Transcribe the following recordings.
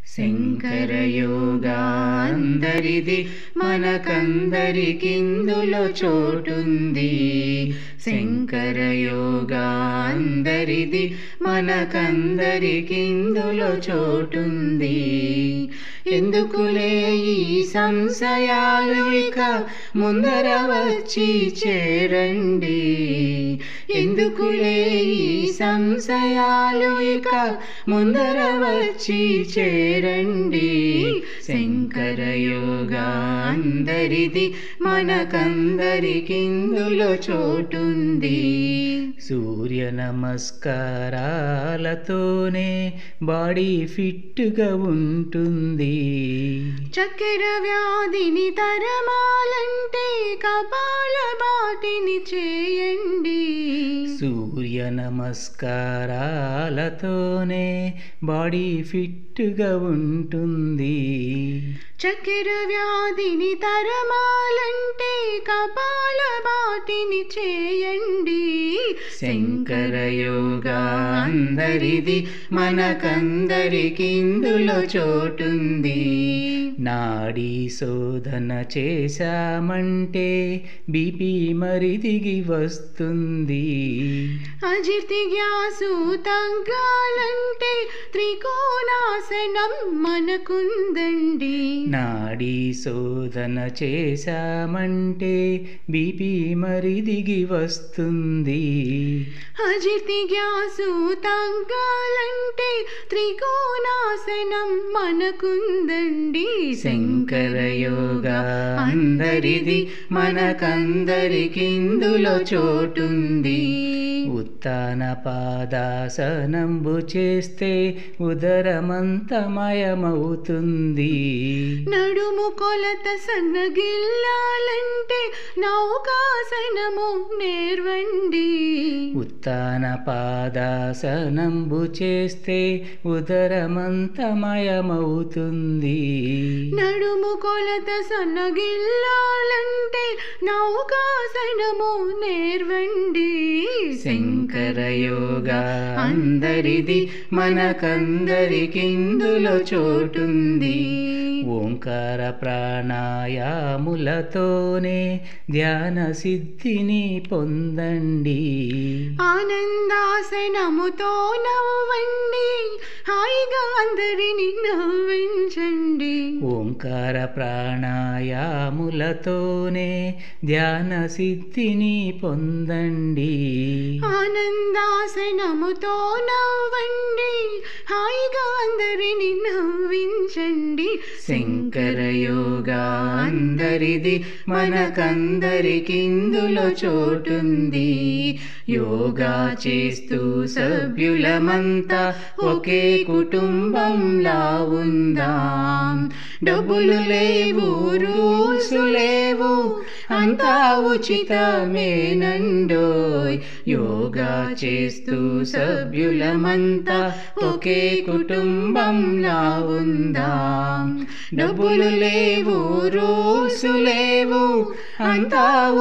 శంకర యోగా అందరిది మనకందరికిందులో చోటుంది శంకర యోగా అందరిది మనకందరికిందులో చోటుంది ఎందుకులే ఈ సంశయాలు ఇక ముందర వచ్చి చేరండి ఎందుకులే ఈ సంశయాలు ఇక ముందర వచ్చి చేరండి శంకర యోగా అందరిది మనకందరికిందులో చోటుంది సూర్య నమస్కారాలతోనే బాడీ ఫిట్గా ఉంటుంది చక్కెర వ్యాధిని తరమాలంటే కపాల బాటిని చేయండి సూర్య నమస్కారాలతోనే బాడీ ఫిట్గా ఉంటుంది చక్కెర వ్యాధిని తరమాలంటే కపాల బాటిని చేయండి శంకర యోగా అందరిది మనకందరికిందులో చోటుంది నాడీ శోధన చేశామంటే బీపీ మరి దిగి వస్తుంది అజితి గ్యాసు తగ్గాలంటే త్రికోణాసనం మనకుందండి నాడీ శోధన చేశామంటే బీపీ మరి దిగి వస్తుంది అజితి గ్యాసు తగ్గాలంటే త్రికోణాసనం మనకుందండి శంకర యోగా అందరిది మనకందరికిందులో చోటుంది ఉత్తాన పాదాసనంబు చేస్తే ఉదరమంతమయమవుతుంది నడుము కొలత సన్నగిల్లాలంటే నౌకాసనము నేర్వండి ఉత్తాన పాదాసనంబు చేస్తే ఉదరమంతమయమవుతుంది నడుము కొలత సన్నగిల్లాలంటే నౌకాసనము నేర్వండి శంకర యోగా అందరిది మనకందరికిందులో చోటుంది ఓంకార ప్రాణాయాములతోనే ధ్యాన సిద్ధిని పొందండి ఆనందాసనముతో నవ్వండి హాయిగా అందరిని నవ్వించండి ఓంకార ప్రాణాయాములతోనే ధ్యాన సిద్ధిని పొందండి ఆనందాసనముతో నవ్వండి హాయిగా అందరిని నవ్వించండి శంకర యోగా అందరిది మనకందరికిందులో చోటుంది యోగా చేస్తూ సభ్యులమంతా ఒకే కుటుంబంలా ఉందాం డబ్బులు లేవు రూల్స్ లేవు అంతా ఉచితమేనండోయ్ యోగా చేస్తూ సభ్యులమంతా ఒకే కుటుంబంలా ఉందాం డబ్బులు లేవు రూల్స్ లేవు అంతా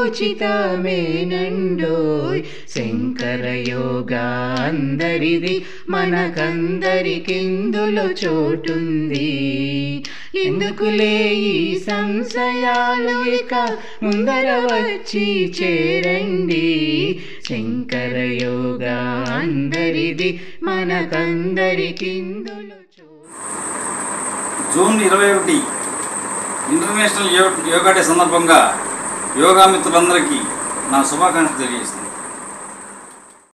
ఉచితమేనండోయ్ శంకర యోగా అందరిది మనకందరికిందులో చోటుంది ఎందుకులే ఈ సంశయాలు ఇక ముందర వచ్చి చేరండి శంకర యోగా అందరిది మనకందరికిందులో చోటు జూన్ ఇరవై ఒకటి ఇంటర్నేషనల్ యో యోగా డే సందర్భంగా యోగా మిత్రులందరికీ నా శుభాకాంక్షలు తెలియజేస్తున్నాను